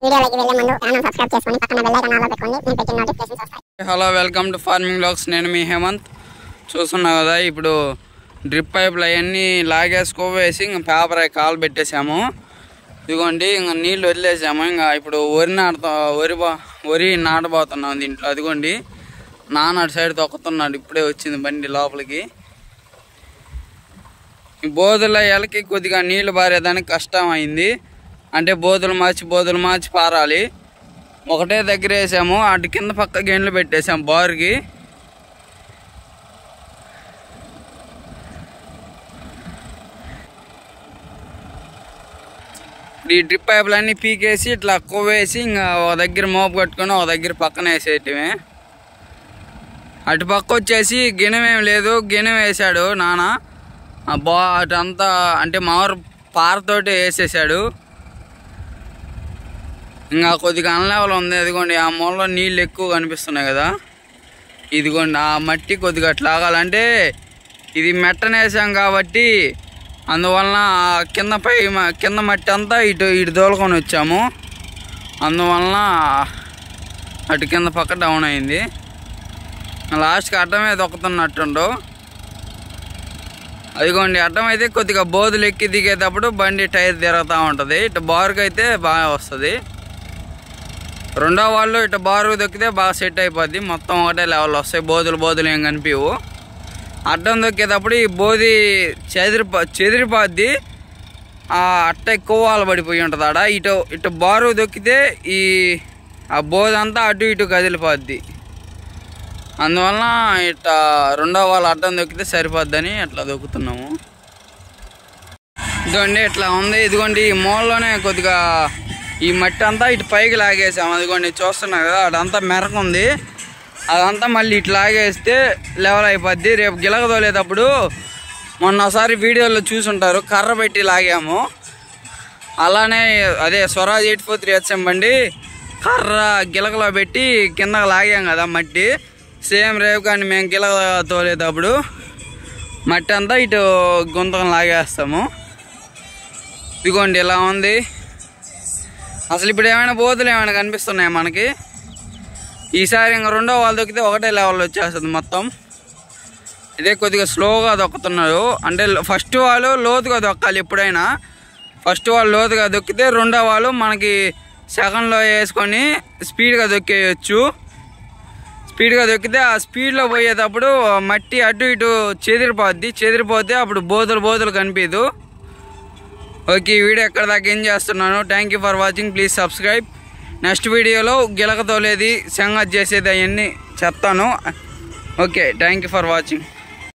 వీడియోలోకి వెళ్ళే ముందు ఛానల్ సబ్స్క్రైబ్ చేసుకొని పక్కన బెల్ ఐకాన్ ఆన్లో పెట్టుకోండి నేను పెట్టిన నోటిఫికేషన్స్ వస్తాయి hello welcome to farming vlogs నేను మీ హేమంత్ చూస్తున్నావు కదా ఇప్పుడు డ్రిప్ పైపులు అవన్నీ లాగేసుకోవేసి ఇంకా పేపర్ అవి కాలు పెట్టేసాము ఇదిగోండి ఇంకా నీళ్ళు వదిలేసాము ఇంకా ఇప్పుడు వరి నాటుతా వరి బా- వరి నాటబోతున్నాం దీంట్లో అదిగోండి నాన్న అటు సైడ్ తొక్కుతున్నాడు ఇప్పుడే వచ్చింది బండి లోపలికి ఈ బోధుల ఎలకి కొద్దిగా నీళ్లు పారేదానికి కష్టం అయింది అంటే బోధులు మార్చి బోధులు మార్చి పారాలి ఒకటే దగ్గర వేసాము అటు కింద పక్క గేన్లు పెట్టేసాం బారుకి ఈ డ్రిప్ పైపులన్నీ పీకేసి ఇట్లా కొవ్వేసి ఇంకా ఒక దగ్గర మోపు కట్టుకొని ఒక దగ్గర పక్కన వేసేయటమే అటు పక్క వచ్చేసి గిణమేం లేదు గిణం వేసాడు నాన్న ఆ బా అటంతా అంటే మామూలు పారతోటి వేసేసాడు ఇంకా కొద్దిగా అన్లెవెల్ ఉంది అదిగోండి ఆ మూలలో నీళ్ళు ఎక్కువ కనిపిస్తున్నాయి కదా ఇదిగోండి ఆ మట్టి కొద్దిగా అట్లా ఆగాలంటే ఇది మెట్టనేసాం కాబట్టి అందువలన ఆ కింద పై మ- కింద మట్టి అంతా ఇటు ఇటు దోలుకొని వచ్చాము అందువలన అటు కింద పక్క డౌన్ అయింది లాస్ట్కి అడ్డమే దొక్కుతున్నట్టుండు అదిగోండి అడ్డం అయితే కొద్దిగా బోధులు ఎక్కి దిగేటప్పుడు బండి టైర్ తిరుగుతూ ఉంటుంది ఇటు బారుకు అయితే బాగా వస్తుంది రెండో వాళ్ళు ఇటు బారు దొక్కితే బాగా సెట్ అయిపోద్ది మొత్తం ఒకటే లెవెల్ వస్తాయి బోధులు బోధులు ఏం కనిపించవు అడ్డం దొక్కేటప్పుడు ఈ బోధి చెదిరిపో చెదిరిపోద్ది ఆ అట్ట ఎక్కువ వాళ్ళు పడిపోయి ఉంటుంది ఆడ ఇటు ఇటు బారు దొక్కితే ఈ ఆ బోధి అంతా అటు ఇటు కదిలిపోద్ది అందువలన ఇట్లా రెండో వాళ్ళు అడ్డం దొక్కితే సరిపోద్దని అట్లా దొక్కుతున్నాము ఇదిగోండి ఇట్లా ఉంది ఇదిగోండి ఈ మూలలోనే కొద్దిగా ఈ మట్టి అంతా ఇటు పైకి లాగేసాం అదిగోండి చూస్తున్నారు కదా అదంతా మెరక ఉంది అదంతా మళ్ళీ ఇటు లాగేస్తే లెవెల్ అయిపోద్ది రేపు గిలక తోలేటప్పుడు మొన్నసారి వీడియోలో చూసుంటారు కర్ర పెట్టి లాగాము అలానే అదే Swaraj eight four three HM బండి కర్ర గిలకలో పెట్టి కింద లాగాం కదా మట్టి సేమ్ రేపు కానీ మేము గిలక తోలేటప్పుడు మట్టి అంతా ఇటు గుంతకం లాగేస్తాము ఇదిగోండి ఇలా ఉంది అసలు ఇప్పుడు ఏమైనా బోధులు ఏమైనా కనిపిస్తున్నాయి మనకి ఈసారి ఇంకా రెండో వాళ్ళు దొక్కితే ఒకటే లెవెల్ వచ్చేస్తుంది మొత్తం ఇదే కొద్దిగా స్లోగా దొక్కుతున్నారు అంటే ఫస్ట్ వాళ్ళు లోతుగా దొక్కాలి ఎప్పుడైనా ఫస్ట్ వాళ్ళు లోతుగా దొక్కితే రెండో వాళ్ళు మనకి సెకండ్లో వేసుకొని స్పీడ్గా దొక్కేయచ్చు స్పీడ్గా దొక్కితే ఆ స్పీడ్లో పోయేటప్పుడు మట్టి అటు ఇటు చెదిరిపోద్ది చెదిరిపోతే అప్పుడు బోధులు బోధులు కనిపించదు ఓకే ఈ వీడియో ఎక్కడ దాకా ఏం చేస్తున్నాను thank you for watching please subscribe next వీడియోలో గిలక తోలేది సంగతి చేసేది అవన్నీ చెప్తాను okay thank you for watching